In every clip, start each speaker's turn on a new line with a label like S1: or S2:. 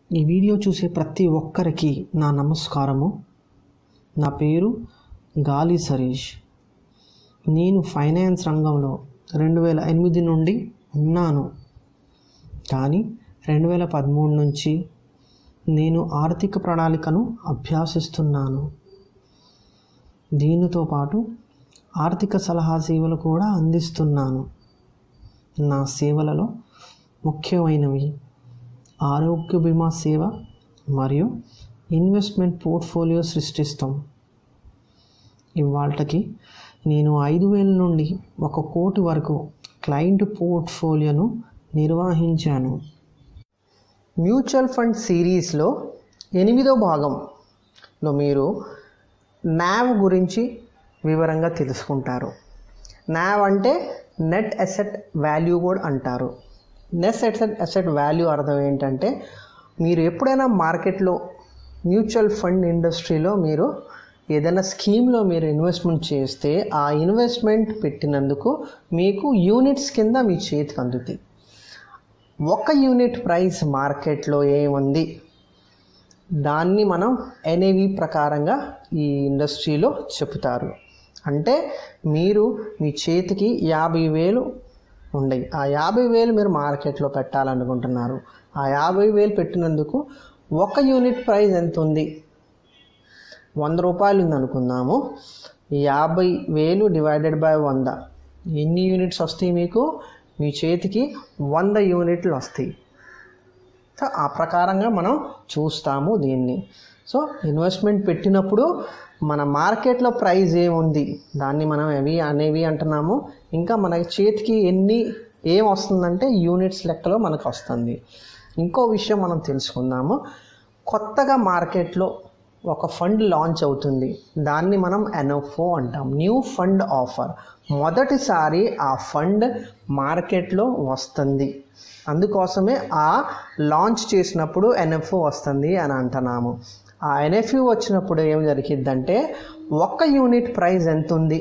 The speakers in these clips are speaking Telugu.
S1: ఈ వీడియో చూసే ప్రతి ఒక్కరికి నా నమస్కారము నా పేరు గాలి సరీష్ నేను ఫైనాన్స్ రంగంలో రెండు వేల ఎనిమిది నుండి ఉన్నాను కానీ రెండు వేల పదమూడు నుంచి నేను ఆర్థిక ప్రణాళికను అభ్యాసిస్తున్నాను దీనితో పాటు ఆర్థిక సలహా సేవలు కూడా అందిస్తున్నాను నా సేవలలో ముఖ్యమైనవి ఆరోగ్య బీమా సేవ మరియు ఇన్వెస్ట్మెంట్ పోర్ట్ఫోలియో సృష్టిస్తాం ఇవాళకి నేను ఐదు వేల నుండి ఒక కోటి వరకు క్లయింట్ పోర్ట్ఫోలియోను నిర్వహించాను మ్యూచువల్ ఫండ్ సిరీస్లో ఎనిమిదో భాగంలో మీరు నావ్ గురించి వివరంగా తెలుసుకుంటారు నావ్ అంటే నెట్ అసెట్ వాల్యూ కూడా అంటారు నెట్ అసెట్ అసెట్ వాల్యూ అర్థం ఏంటంటే మీరు ఎప్పుడైనా మార్కెట్లో మ్యూచువల్ ఫండ్ ఇండస్ట్రీలో మీరు ఏదైనా స్కీమ్లో మీరు ఇన్వెస్ట్మెంట్ చేస్తే ఆ ఇన్వెస్ట్మెంట్ పెట్టినందుకు మీకు యూనిట్స్ కింద మీ చేతికి అందుతాయి ఒక యూనిట్ ప్రైస్ మార్కెట్లో ఏముంది దాన్ని మనం ఎన్ఏవి ప్రకారంగా ఈ ఇండస్ట్రీలో చెప్తారు అంటే మీరు మీ చేతికి యాభై వేలు ఉండయి ఆ యాభై వేలు మీరు మార్కెట్లో పెట్టాలనుకుంటున్నారు ఆ యాభై వేలు పెట్టినందుకు ఒక యూనిట్ ప్రైస్ ఎంత ఉంది వంద రూపాయలు ఉంది అనుకుందాము యాభై వేలు డివైడెడ్ బై వంద ఎన్ని యూనిట్స్ వస్తాయి మీకు మీ చేతికి వంద యూనిట్లు వస్తాయి సో ఆ ప్రకారంగా మనం చూస్తాము దీన్ని సో ఇన్వెస్ట్మెంట్ పెట్టినప్పుడు మన మార్కెట్లో ప్రైస్ ఏముంది దాన్ని మనం ఎవి అనేవి అంటున్నాము ఇంకా మన చేతికి ఎన్ని ఏం వస్తుందంటే యూనిట్స్ లెక్కలో మనకు వస్తుంది ఇంకో విషయం మనం తెలుసుకుందాము కొత్తగా మార్కెట్లో ఒక ఫండ్ లాంచ్ అవుతుంది దాన్ని మనం ఎన్ఎఫ్ఓ అంటాం న్యూ ఫండ్ ఆఫర్ మొదటిసారి ఆ ఫండ్ మార్కెట్లో వస్తుంది అందుకోసమే ఆ లాంచ్ చేసినప్పుడు ఎన్ఎఫ్ఓ వస్తుంది అని అంటున్నాము ఆ ఎన్ఎఫ్ఓ వచ్చినప్పుడు ఏం జరిగిద్దంటే ఒక్క యూనిట్ ప్రైస్ ఎంత ఉంది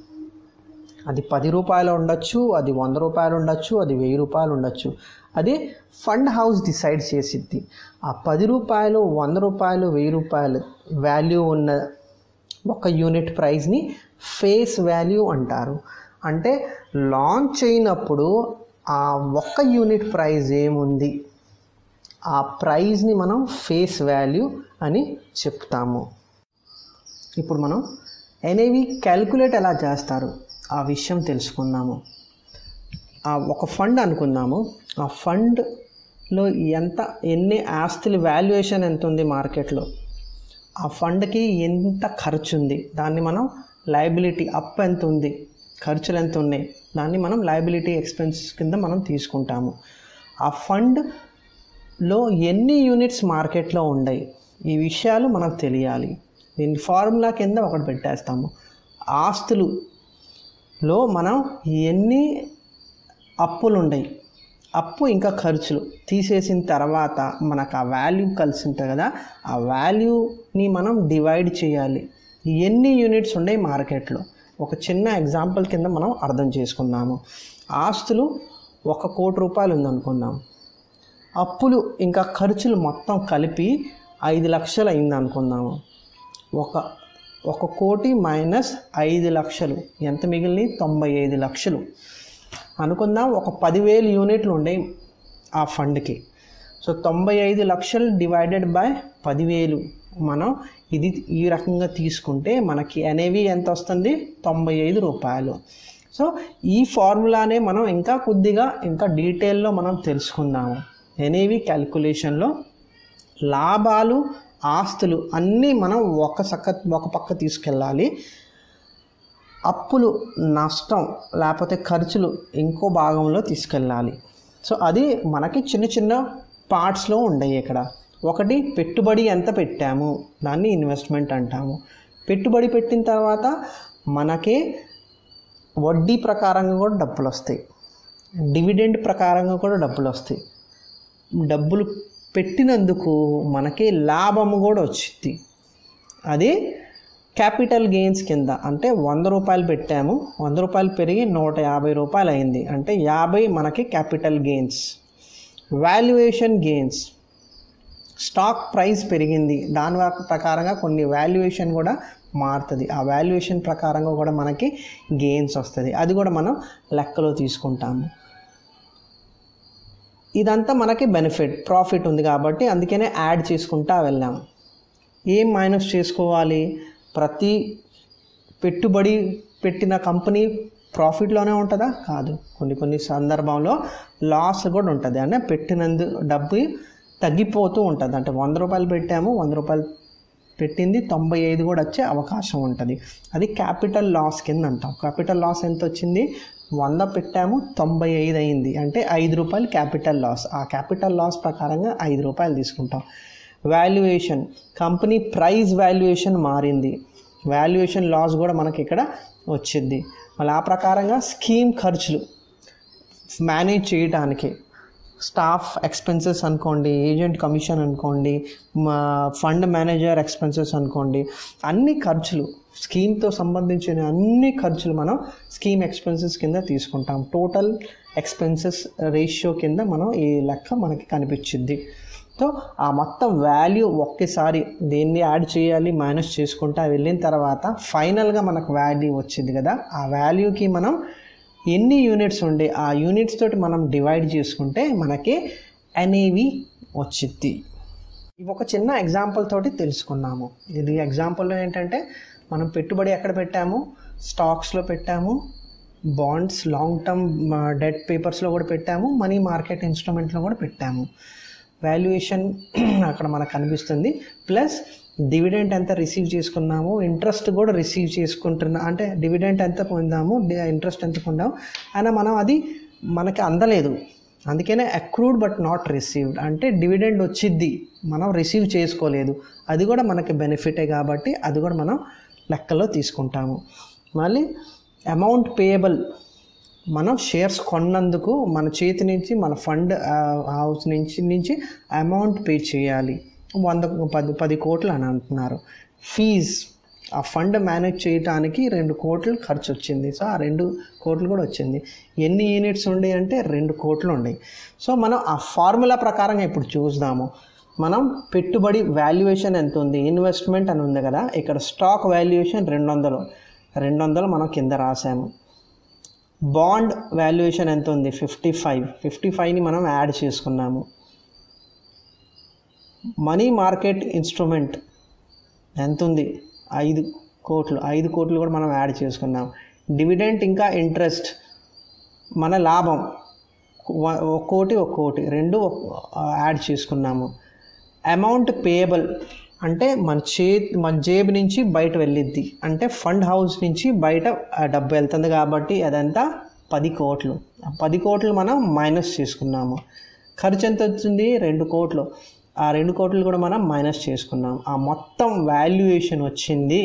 S1: అది పది రూపాయలు ఉండొచ్చు అది వంద రూపాయలు ఉండొచ్చు అది వెయ్యి రూపాయలు ఉండొచ్చు అది ఫండ్ హౌస్ డిసైడ్ చేసిద్ది ఆ పది రూపాయలు వంద రూపాయలు వెయ్యి రూపాయలు వాల్యూ ఉన్న ఒక యూనిట్ ప్రైస్ని ఫేస్ వాల్యూ అంటారు అంటే లాంచ్ అయినప్పుడు ఆ ఒక్క యూనిట్ ప్రైస్ ఏముంది ఆ ప్రైజ్ని మనం ఫేస్ వాల్యూ అని చెప్తాము ఇప్పుడు మనం ఎనేవి క్యాల్కులేట్ ఎలా చేస్తారు ఆ విషయం తెలుసుకుందాము ఆ ఒక ఫండ్ అనుకుందాము ఆ ఫండ్లో ఎంత ఎన్ని ఆస్తుల వాల్యుయేషన్ ఎంత ఉంది మార్కెట్లో ఆ ఫండ్కి ఎంత ఖర్చు ఉంది దాన్ని మనం లయబిలిటీ అప్ ఎంత ఉంది ఖర్చులు ఎంత ఉన్నాయి దాన్ని మనం లయబిలిటీ ఎక్స్పెన్స్ కింద మనం తీసుకుంటాము ఆ ఫండ్లో ఎన్ని యూనిట్స్ మార్కెట్లో ఉన్నాయి ఈ విషయాలు మనకు తెలియాలి దీని ఫార్ములా కింద ఒకటి పెట్టేస్తాము ఆస్తులులో మనం ఎన్ని అప్పులు ఉన్నాయి అప్పు ఇంకా ఖర్చులు తీసేసిన తర్వాత మనకు ఆ వాల్యూ కలిసి ఉంటుంది కదా ఆ వాల్యూని మనం డివైడ్ చేయాలి ఎన్ని యూనిట్స్ ఉన్నాయి మార్కెట్లో ఒక చిన్న ఎగ్జాంపుల్ కింద మనం అర్థం చేసుకుందాము ఆస్తులు ఒక కోటి రూపాయలు ఉందనుకుందాం అప్పులు ఇంకా ఖర్చులు మొత్తం కలిపి ఐదు లక్షలు అయింది అనుకుందాము ఒక ఒక కోటి మైనస్ ఐదు లక్షలు ఎంత మిగిలినాయి తొంభై ఐదు లక్షలు అనుకుందాం ఒక పదివేలు యూనిట్లు ఉండే ఆ ఫండ్కి సో తొంభై ఐదు లక్షలు డివైడెడ్ బై పదివేలు మనం ఇది ఈ రకంగా తీసుకుంటే మనకి అనేవి ఎంత వస్తుంది తొంభై ఐదు రూపాయలు సో ఈ ఫార్ములానే మనం ఇంకా కొద్దిగా ఇంకా డీటెయిల్లో మనం తెలుసుకుందాము ఎనేవి క్యాల్కులేషన్లో లాభాలు ఆస్తులు అన్నీ మనం ఒక సక్క ఒక పక్క తీసుకెళ్ళాలి అప్పులు నష్టం లేకపోతే ఖర్చులు ఇంకో భాగంలో తీసుకెళ్ళాలి సో అది మనకి చిన్న చిన్న పార్ట్స్లో ఉండయి ఇక్కడ ఒకటి పెట్టుబడి ఎంత పెట్టాము దాన్ని ఇన్వెస్ట్మెంట్ అంటాము పెట్టుబడి పెట్టిన తర్వాత మనకి వడ్డీ ప్రకారంగా కూడా డబ్బులు వస్తాయి డివిడెండ్ ప్రకారంగా కూడా డబ్బులు వస్తాయి డబ్బులు పెట్టినందుకు మనకి లాభము కూడా వచ్చింది అది క్యాపిటల్ గెయిన్స్ కింద అంటే వంద రూపాయలు పెట్టాము వంద రూపాయలు పెరిగి నూట యాభై రూపాయలు అయింది అంటే యాభై మనకి capital gains valuation gains stock price పెరిగింది దాని వరకు ప్రకారంగా కొన్ని వాల్యుయేషన్ కూడా మారుతుంది ఆ వాల్యుయేషన్ ప్రకారంగా కూడా మనకి గెయిన్స్ వస్తుంది అది కూడా మనం లెక్కలో తీసుకుంటాము ఇదంతా మనకి బెనిఫిట్ ప్రాఫిట్ ఉంది కాబట్టి అందుకనే యాడ్ చేసుకుంటా వెళ్ళాం ఏం మైనస్ చేసుకోవాలి ప్రతి పెట్టుబడి పెట్టిన కంపెనీ ప్రాఫిట్లోనే ఉంటుందా కాదు కొన్ని కొన్ని సందర్భంలో లాస్ కూడా ఉంటుంది అంటే పెట్టినందు డబ్బు తగ్గిపోతూ ఉంటుంది అంటే వంద రూపాయలు పెట్టాము వంద రూపాయలు పెట్టింది తొంభై ఐదు కూడా వచ్చే అవకాశం ఉంటుంది అది క్యాపిటల్ లాస్ కింద అంటాం క్యాపిటల్ లాస్ ఎంత వచ్చింది వంద పెట్టాము తొంభై ఐదు అయింది అంటే ఐదు రూపాయలు క్యాపిటల్ లాస్ ఆ క్యాపిటల్ లాస్ ప్రకారంగా ఐదు రూపాయలు తీసుకుంటాం వాల్యుయేషన్ కంపెనీ ప్రైస్ వాల్యుయేషన్ మారింది వాల్యుయేషన్ లాస్ కూడా మనకి ఇక్కడ వచ్చింది మళ్ళీ ఆ ప్రకారంగా స్కీమ్ ఖర్చులు మేనేజ్ చేయడానికి స్టాఫ్ ఎక్స్పెన్సెస్ అనుకోండి ఏజెంట్ కమిషన్ అనుకోండి మా ఫండ్ మేనేజర్ ఎక్స్పెన్సెస్ అనుకోండి అన్ని ఖర్చులు స్కీమ్తో సంబంధించిన అన్ని ఖర్చులు మనం స్కీమ్ ఎక్స్పెన్సెస్ కింద తీసుకుంటాం టోటల్ ఎక్స్పెన్సెస్ రేషియో కింద మనం ఈ లెక్క మనకి కనిపించింది సో ఆ మొత్తం వాల్యూ ఒకేసారి దేన్ని యాడ్ చేయాలి మైనస్ చేసుకుంటా వెళ్ళిన తర్వాత ఫైనల్గా మనకు వాల్యూ వచ్చింది కదా ఆ వాల్యూకి మనం ఎన్ని యూనిట్స్ ఉండే ఆ యూనిట్స్ తోటి మనం డివైడ్ చేసుకుంటే మనకి ఎన్ఏవి వచ్చింది ఇవి ఒక చిన్న ఎగ్జాంపుల్ తోటి తెలుసుకున్నాము ఇది ఎగ్జాంపుల్లో ఏంటంటే మనం పెట్టుబడి ఎక్కడ పెట్టాము స్టాక్స్లో పెట్టాము బాండ్స్ లాంగ్ టర్మ్ డెట్ పేపర్స్లో కూడా పెట్టాము మనీ మార్కెట్ ఇన్స్ట్రుమెంట్లో కూడా పెట్టాము వాల్యుయేషన్ అక్కడ మనకు కనిపిస్తుంది ప్లస్ డివిడెంట్ ఎంత రిసీవ్ చేసుకున్నాము ఇంట్రెస్ట్ కూడా రిసీవ్ చేసుకుంటున్నా అంటే డివిడెంట్ ఎంత పొందాము ఇంట్రెస్ట్ ఎంత పొందాము అయినా మనం అది మనకి అందలేదు అందుకనే అక్రూడ్ బట్ నాట్ రిసీవ్డ్ అంటే డివిడెండ్ వచ్చిద్ది మనం రిసీవ్ చేసుకోలేదు అది కూడా మనకి బెనిఫిటే కాబట్టి అది కూడా మనం లెక్కలో తీసుకుంటాము మళ్ళీ అమౌంట్ పేయబుల్ మనం షేర్స్ కొన్నందుకు మన చేతి నుంచి మన ఫండ్ హౌస్ నుంచి నుంచి అమౌంట్ పే చేయాలి వంద పది పది కోట్లు అని అంటున్నారు ఫీజ్ ఆ ఫండ్ మేనేజ్ చేయడానికి రెండు కోట్లు ఖర్చు వచ్చింది సో ఆ రెండు కోట్లు కూడా వచ్చింది ఎన్ని యూనిట్స్ ఉండే అంటే రెండు కోట్లు ఉన్నాయి సో మనం ఆ ఫార్ములా ప్రకారంగా ఇప్పుడు చూద్దాము మనం పెట్టుబడి వాల్యుయేషన్ ఎంత ఉంది ఇన్వెస్ట్మెంట్ అని ఉంది కదా ఇక్కడ స్టాక్ వాల్యుయేషన్ రెండు వందలు రెండు వందలు మనం కింద రాసాము బాండ్ వాల్యుయేషన్ ఎంత ఉంది ఫిఫ్టీ ఫైవ్ ఫిఫ్టీ ఫైవ్ని మనం యాడ్ చేసుకున్నాము మనీ మార్కెట్ ఇన్స్ట్రుమెంట్ ఎంత ఉంది ఐదు కోట్లు ఐదు కోట్లు కూడా మనం యాడ్ చేసుకున్నాం డివిడెంట్ ఇంకా ఇంట్రెస్ట్ మన లాభం వ- ఒక కోటి ఒక కోటి రెండు యాడ్ చేసుకున్నాము అమౌంట్ పేయబుల్ అంటే మన చే మన జేబు నుంచి బయట వెళ్ళిద్ది అంటే ఫండ్ హౌస్ నుంచి బయట ఆ డబ్బు వెళ్తుంది కాబట్టి అదంతా పది కోట్లు ఆ పది కోట్లు మనం మైనస్ చేసుకున్నాము ఖర్చు ఎంత వచ్చింది రెండు కోట్లు ఆ రెండు కోట్లు కూడా మనం మైనస్ చేసుకున్నాం ఆ మొత్తం వాల్యుయేషన్ వచ్చింది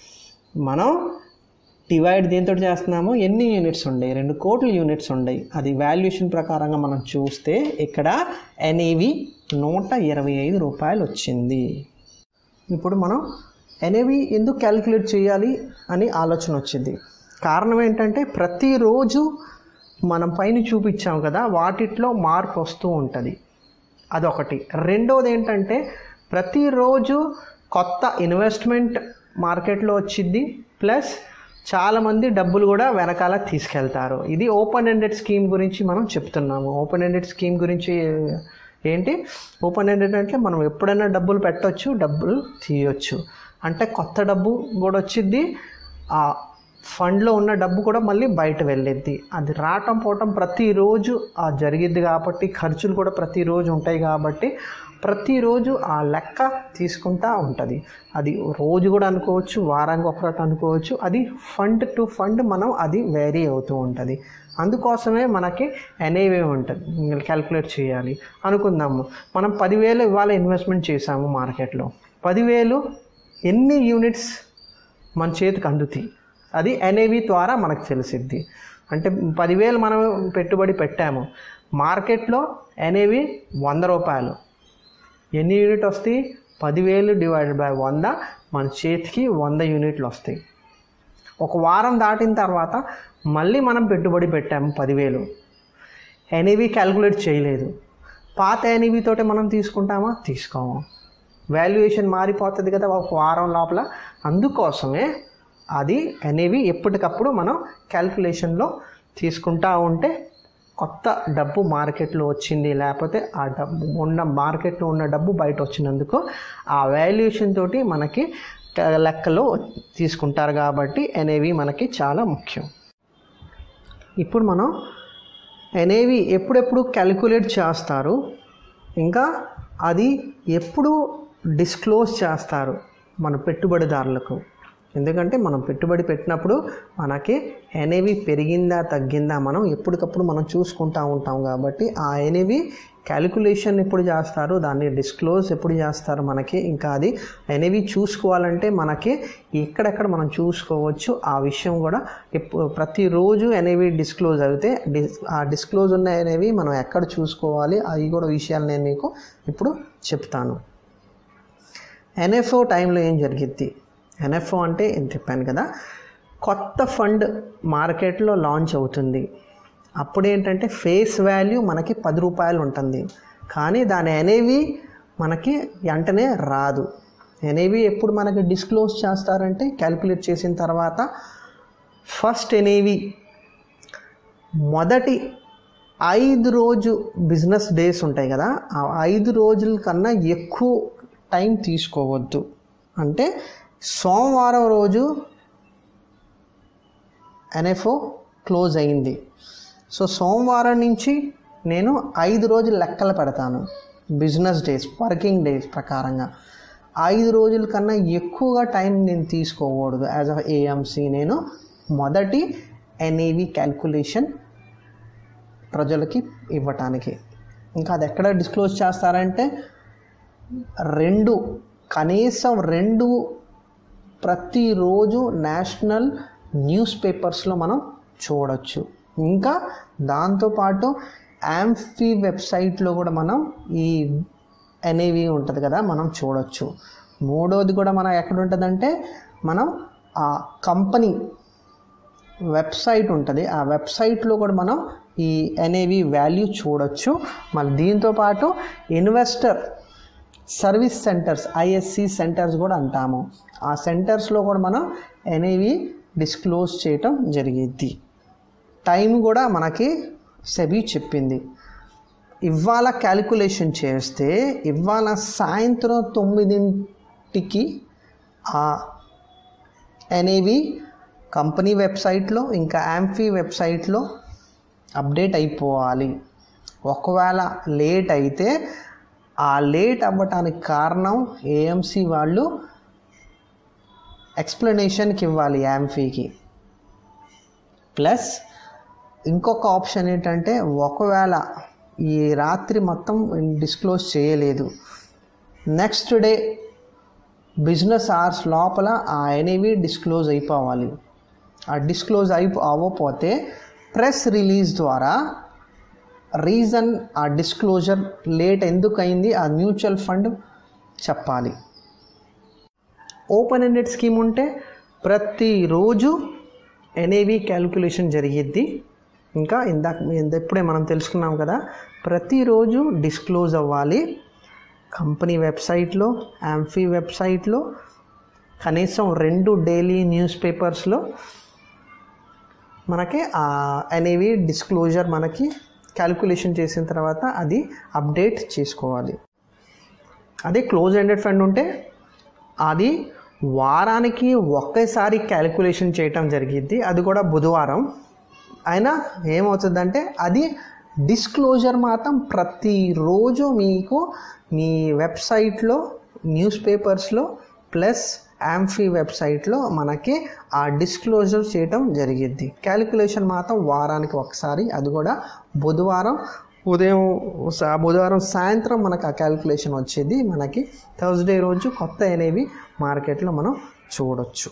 S1: మనం డివైడ్ దేంతో చేస్తున్నాము ఎన్ని యూనిట్స్ ఉన్నాయి రెండు కోట్ల యూనిట్స్ ఉన్నాయి అది వాల్యుయేషన్ ప్రకారంగా మనం చూస్తే ఇక్కడ ఎన్ఏవి నూట ఇరవై ఐదు రూపాయలు వచ్చింది ఇప్పుడు మనం ఎన్ఏవి ఎందుకు క్యాలిక్యులేట్ చేయాలి అని ఆలోచన వచ్చింది కారణం ఏంటంటే ప్రతిరోజు మనం పైన చూపించాం కదా వాటిట్లో మార్పు వస్తూ ఉంటుంది అదొకటి రెండోది ఏంటంటే ప్రతిరోజు కొత్త ఇన్వెస్ట్మెంట్ మార్కెట్లో వచ్చింది ప్లస్ చాలామంది డబ్బులు కూడా వెనకాల తీసుకెళ్తారు ఇది ఓపెన్ ఎండెడ్ స్కీమ్ గురించి మనం చెప్తున్నాము ఓపెన్ ఎండెడ్ స్కీమ్ గురించి ఏంటి ఓపెన్ ఎండెడ్ అంటే మనం ఎప్పుడైనా డబ్బులు పెట్టొచ్చు డబ్బులు తీయొచ్చు అంటే కొత్త డబ్బు కూడా వచ్చింది ఆ ఫండ్లో ఉన్న డబ్బు కూడా మళ్ళీ బయట వెళ్ళిద్ది అది రావటం పోవటం ప్రతిరోజు ఆ జరిగిద్ది కాబట్టి ఖర్చులు కూడా ప్రతిరోజు ఉంటాయి కాబట్టి ప్రతిరోజు ఆ లెక్క తీసుకుంటా ఉంటుంది అది రోజు కూడా అనుకోవచ్చు వారానికి ఒకటి అనుకోవచ్చు అది ఫండ్ టు ఫండ్ మనం అది వేరీ అవుతూ ఉంటుంది అందుకోసమే మనకి ఎన్ఏవే ఉంటుంది క్యాల్కులేట్ చేయాలి అనుకుందాము మనం పదివేలు ఇవాళ ఇన్వెస్ట్మెంట్ చేసాము మార్కెట్లో పదివేలు ఎన్ని యూనిట్స్ మన చేతికి అందుతాయి అది ఎన్ఏవి ద్వారా మనకు తెలిసిద్ది అంటే పదివేలు మనం పెట్టుబడి పెట్టాము మార్కెట్లో ఎన్ఏవి వంద రూపాయలు ఎన్ని యూనిట్ వస్తాయి పదివేలు డివైడెడ్ బై వంద మన చేతికి వంద యూనిట్లు వస్తాయి ఒక వారం దాటిన తర్వాత మళ్ళీ మనం పెట్టుబడి పెట్టాము పదివేలు ఎనీవి క్యాల్కులేట్ చేయలేదు పాత ఎన్ఈవి తోటి మనం తీసుకుంటామా తీసుకోము వాల్యుయేషన్ మారిపోతుంది కదా ఒక వారం లోపల అందుకోసమే అది అనేవి ఎప్పటికప్పుడు మనం క్యాల్కులేషన్లో తీసుకుంటా ఉంటే కొత్త డబ్బు మార్కెట్లో వచ్చింది లేకపోతే ఆ డబ్బు ఉన్న మార్కెట్లో ఉన్న డబ్బు బయట వచ్చినందుకు ఆ వాల్యుయేషన్ తోటి మనకి క- లెక్కలో తీసుకుంటారు కాబట్టి అనేవి మనకి చాలా ముఖ్యం ఇప్పుడు మనం అనేవి ఎప్పుడెప్పుడు క్యాలిక్యులేట్ చేస్తారు ఇంకా అది ఎప్పుడు డిస్క్లోజ్ చేస్తారు మన పెట్టుబడిదారులకు ఎందుకంటే మనం పెట్టుబడి పెట్టినప్పుడు మనకి ఎనేవి పెరిగిందా తగ్గిందా మనం ఎప్పటికప్పుడు మనం చూసుకుంటా ఉంటాం కాబట్టి ఆ ఎనేవి క్యాలిక్యులేషన్ ఎప్పుడు చేస్తారు దాన్ని డిస్క్లోజ్ ఎప్పుడు చేస్తారు మనకి ఇంకా అది ఎనేవి చూసుకోవాలంటే మనకి ఎక్కడెక్కడ మనం చూసుకోవచ్చు ఆ విషయం కూడా ఎప్పు- ప్రతిరోజు అనేవి డిస్క్లోజ్ అయితే డిస్ ఆ డిస్క్లోజ్ ఉన్న అనేవి మనం ఎక్కడ చూసుకోవాలి అవి కూడా విషయాలు నేను మీకు ఇప్పుడు చెప్తాను ఎన్ఎఫ్ఓ టైంలో ఏం జరిగిద్ది ఎన్ఎఫ్ఓ అంటే ఏం చెప్పాను కదా కొత్త ఫండ్ మార్కెట్లో లాంచ్ అవుతుంది అప్పుడు ఏంటంటే ఫేస్ వాల్యూ మనకి పది రూపాయలు ఉంటుంది కానీ దాని ఎనేవి మనకి వెంటనే రాదు ఎనేవి ఎప్పుడు మనకి డిస్క్లోజ్ చేస్తారంటే క్యాలిక్యులేట్ చేసిన తర్వాత ఫస్ట్ ఎనేవి మొదటి ఐదు రోజు బిజినెస్ డేస్ ఉంటాయి కదా ఆ ఐదు రోజుల కన్నా ఎక్కువ టైం తీసుకోవద్దు అంటే సోమవారం రోజు ఎన్ఎఫ్ఓ క్లోజ్ అయింది సో సోమవారం నుంచి నేను ఐదు రోజులు లెక్కలు పెడతాను బిజినెస్ డేస్ వర్కింగ్ డేస్ ప్రకారంగా ఐదు రోజుల కన్నా ఎక్కువగా టైం నేను తీసుకోకూడదు యాజ్ అ ఏఎంసీ నేను మొదటి ఎన్ఏవి క్యాల్కులేషన్ ప్రజలకి ఇవ్వటానికి ఇంకా అది ఎక్కడ డిస్క్లోజ్ చేస్తారంటే రెండు కనీసం రెండు ప్రతిరోజు నేషనల్ న్యూస్ పేపర్స్లో మనం చూడొచ్చు ఇంకా దాంతోపాటు యాంఫీ వెబ్సైట్లో కూడా మనం ఈ ఎన్ఏవి ఉంటుంది కదా మనం చూడొచ్చు మూడోది కూడా మనం ఎక్కడ ఉంటుందంటే మనం ఆ కంపెనీ వెబ్సైట్ ఉంటుంది ఆ వెబ్సైట్లో కూడా మనం ఈ ఎన్ఏవి వాల్యూ చూడొచ్చు మళ్ళీ దీంతో పాటు investor service centres ISC centres కూడా అంటాము ఆ సెంటర్స్లో కూడా మనం ఎన్ఏవి డిస్క్లోజ్ చేయటం జరిగిద్ది టైం కూడా మనకి సెబీ చెప్పింది ఇవాళ క్యాలిక్యులేషన్ చేస్తే ఇవాళ సాయంత్రం తొమ్మిదింటికి ఆ ఎన్ఏవి కంపెనీ వెబ్సైట్లో ఇంకా యాంఫీ వెబ్సైట్లో అప్డేట్ అయిపోవాలి ఒకవేళ లేట్ అయితే ఆ లేట్ అవ్వటానికి కారణం ఏఎంసీ వాళ్ళు ఎక్స్ప్లెనేషన్కి ఇవ్వాలి యాంఫీకి ప్లస్ ఇంకొక ఆప్షన్ ఏంటంటే ఒకవేళ ఈ రాత్రి మొత్తం డిస్క్లోజ్ చేయలేదు నెక్స్ట్ డే బిజినెస్ అవర్స్ లోపల ఆ ఎనేవి డిస్క్లోజ్ అయిపోవాలి ఆ డిస్క్లోజ్ అయిపో అవ్వకపోతే ప్రెస్ రిలీజ్ ద్వారా రీజన్ ఆ డిస్క్లోజర్ లేట్ ఎందుకు అయింది ఆ మ్యూచువల్ ఫండ్ చెప్పాలి ఓపెన్ ఎండెడ్ స్కీమ్ ఉంటే ప్రతిరోజు ఎన్ఏవి క్యాలిక్యులేషన్ జరిగిద్ది ఇంకా ఇందాక ఇంద- ఇప్పుడే మనం తెలుసుకున్నాం కదా ప్రతిరోజు డిస్క్లోజ్ అవ్వాలి కంపెనీ వెబ్సైట్లో యాంఫీ వెబ్సైట్లో కనీసం రెండు డైలీ న్యూస్ పేపర్స్లో మనకి ఆ ఎన్ఏవి డిస్క్లోజర్ మనకి క్యాలిక్యులేషన్ చేసిన తర్వాత అది అప్డేట్ చేసుకోవాలి అదే క్లోజ్ ఎండెడ్ ఫండ్ ఉంటే అది వారానికి ఒకేసారి క్యాలిక్యులేషన్ చేయటం జరిగిద్ది అది కూడా బుధవారం అయినా ఏమవుతుందంటే అది డిస్క్లోజర్ మాత్రం ప్రతిరోజు మీకు మీ వెబ్సైట్లో న్యూస్ పేపర్స్లో ప్లస్ యాంఫీ వెబ్సైట్లో మనకి ఆ డిస్క్లోజర్ చేయటం జరిగిద్ది క్యాలిక్యులేషన్ మాత్రం వారానికి ఒకసారి అది కూడా బుధవారం ఉదయం సా- బుధవారం సాయంత్రం మనకు ఆ క్యాలిక్యులేషన్ వచ్చేది మనకి థర్స్డే రోజు కొత్త అనేవి మార్కెట్లో మనం చూడొచ్చు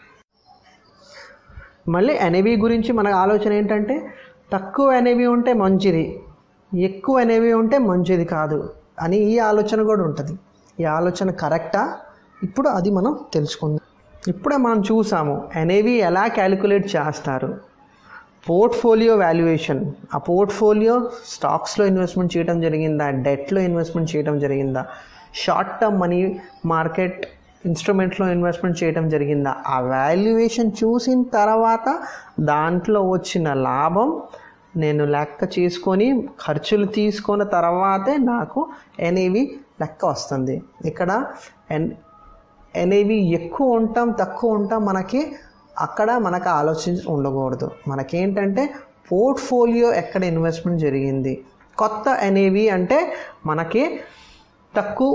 S1: మళ్ళీ ఎన్ఏవి గురించి మన ఆలోచన ఏంటంటే తక్కువ ఎన్ఏవి ఉంటే మంచిది ఎక్కువ ఎన్ఏవి ఉంటే మంచిది కాదు అని ఈ ఆలోచన కూడా ఉంటుంది ఈ ఆలోచన కరెక్టా ఇప్పుడు అది మనం తెలుసుకుందాం ఇప్పుడే మనం చూసాము ఎన్ఏవి ఎలా క్యాలిక్యులేట్ చేస్తారు పోర్ట్ఫోలియో వాల్యుయేషన్ ఆ పోర్ట్ఫోలియో స్టాక్స్లో ఇన్వెస్ట్మెంట్ చేయడం జరిగిందా డెట్లో ఇన్వెస్ట్మెంట్ చేయడం జరిగిందా షార్ట్ టర్మ్ మనీ మార్కెట్ ఇన్స్ట్రుమెంట్లో ఇన్వెస్ట్మెంట్ చేయడం జరిగిందా ఆ వాల్యుయేషన్ చూసిన తర్వాత దాంట్లో వచ్చిన లాభం నేను లెక్క చేసుకొని ఖర్చులు తీసుకున్న తర్వాతే నాకు ఎన్ఏవి లెక్క వస్తుంది ఇక్కడ ఎన్ ఎన్ఏవి ఎక్కువ ఉంటాం తక్కువ ఉంటాం మనకి అక్కడ మనకు ఆలోచించి ఉండకూడదు మనకేంటంటే పోర్ట్ఫోలియో ఎక్కడ ఇన్వెస్ట్మెంట్ జరిగింది కొత్త ఎన్ఏవి అంటే మనకి తక్కువ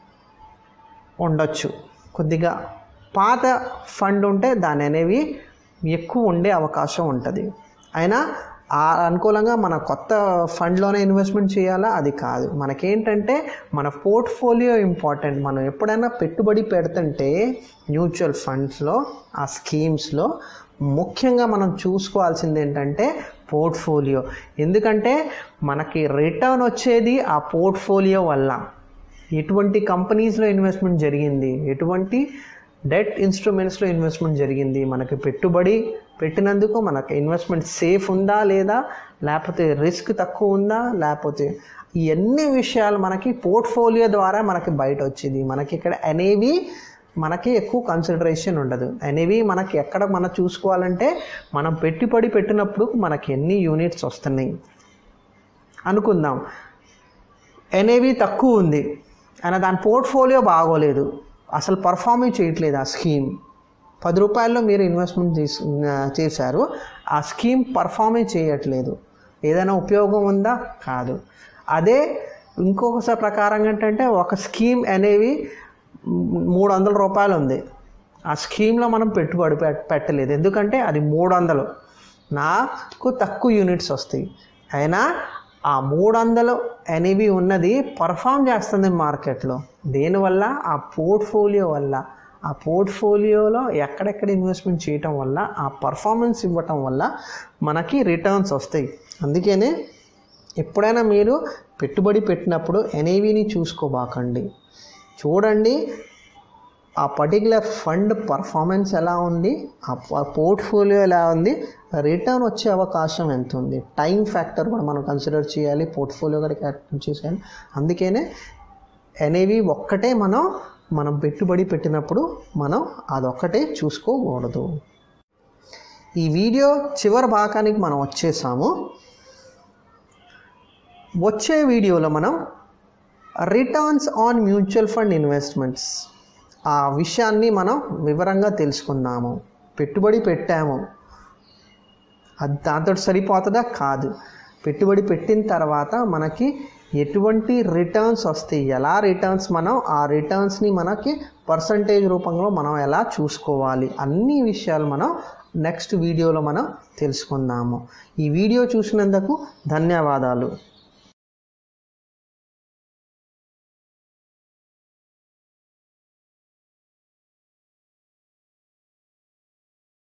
S1: ఉండొచ్చు కొద్దిగా పాత ఫండ్ ఉంటే దాని అనేవి ఎక్కువ ఉండే అవకాశం ఉంటుంది అయినా ఆ అనుకూలంగా మన కొత్త ఫండ్లోనే ఇన్వెస్ట్మెంట్ చేయాలా అది కాదు మనకేంటంటే మన పోర్ట్ఫోలియో ఇంపార్టెంట్ మనం ఎప్పుడైనా పెట్టుబడి పెడుతుంటే మ్యూచువల్ ఫండ్స్లో ఆ స్కీమ్స్లో ముఖ్యంగా మనం చూసుకోవాల్సింది ఏంటంటే పోర్ట్ఫోలియో ఎందుకంటే మనకి రిటర్న్ వచ్చేది ఆ పోర్ట్ఫోలియో వల్ల ఎటువంటి కంపెనీస్లో ఇన్వెస్ట్మెంట్ జరిగింది ఎటువంటి డెట్ ఇన్స్ట్రుమెంట్స్లో ఇన్వెస్ట్మెంట్ జరిగింది మనకి పెట్టుబడి పెట్టినందుకు మనకి ఇన్వెస్ట్మెంట్ సేఫ్ ఉందా లేదా లేకపోతే రిస్క్ తక్కువ ఉందా లేకపోతే ఇవన్నీ విషయాలు మనకి పోర్ట్ఫోలియో ద్వారా మనకి బయట వచ్చింది మనకి ఇక్కడ అనేవి మనకి ఎక్కువ కన్సిడరేషన్ ఉండదు అనేవి మనకి ఎక్కడ మనం చూసుకోవాలంటే మనం పెట్టుబడి పెట్టినప్పుడు మనకి ఎన్ని యూనిట్స్ వస్తున్నాయి అనుకుందాం ఎన్ఏవి తక్కువ ఉంది అయినా దాని పోర్ట్ఫోలియో బాగోలేదు అసలు పర్ఫార్మే చేయట్లేదు ఆ స్కీమ్ పది రూపాయల్లో మీరు ఇన్వెస్ట్మెంట్ తీసు చేశారు ఆ స్కీమ్ పర్ఫార్మే చేయట్లేదు ఏదైనా ఉపయోగం ఉందా కాదు అదే ఇంకొకసారి ప్రకారం ఏంటంటే ఒక స్కీమ్ అనేవి మూడు వందల రూపాయలు ఉంది ఆ స్కీమ్లో మనం పెట్టుబడి పెట్- పెట్టలేదు ఎందుకంటే అది మూడు వందలు నాకు తక్కువ యూనిట్స్ వస్తాయి అయినా ఆ మూడు వందలు అనేవి ఉన్నది పర్ఫామ్ చేస్తుంది మార్కెట్లో దేనివల్ల ఆ పోర్ట్ఫోలియో వల్ల ఆ పోర్ట్ఫోలియోలో ఎక్కడెక్కడ ఇన్వెస్ట్మెంట్ చేయటం వల్ల ఆ పర్ఫార్మెన్స్ ఇవ్వటం వల్ల మనకి రిటర్న్స్ వస్తాయి అందుకనే ఎప్పుడైనా మీరు పెట్టుబడి పెట్టినప్పుడు ఎన్ఏవిని చూసుకోబాకండి చూడండి ఆ పర్టికులర్ ఫండ్ పర్ఫార్మెన్స్ ఎలా ఉంది ఆ పోర్ట్ఫోలియో ఎలా ఉంది రిటర్న్ వచ్చే అవకాశం ఎంత ఉంది టైం ఫ్యాక్టర్ కూడా మనం కన్సిడర్ చేయాలి పోర్ట్ఫోలియో కూడా క్యాల్కులేట్ చేయాలి అందుకనే అనేవి ఒక్కటే మనం మనం పెట్టుబడి పెట్టినప్పుడు మనం అదొక్కటే చూసుకోకూడదు ఈ వీడియో చివరి భాగానికి మనం వచ్చేసాము వచ్చే వీడియోలో మనం returns on mutual fund investments ఆ విషయాన్ని మనం వివరంగా తెలుసుకుందాము పెట్టుబడి పెట్టాము అది దాంతో సరిపోతుందా కాదు పెట్టుబడి పెట్టిన తర్వాత మనకి ఎటువంటి రిటర్న్స్ వస్తాయి ఎలా రిటర్న్స్ మనం ఆ రిటర్న్స్ని మనకి పర్సంటేజ్ రూపంలో మనం ఎలా చూసుకోవాలి అన్ని విషయాలు మనం నెక్స్ట్ వీడియోలో మనం తెలుసుకుందాము ఈ వీడియో చూసినందుకు ధన్యవాదాలు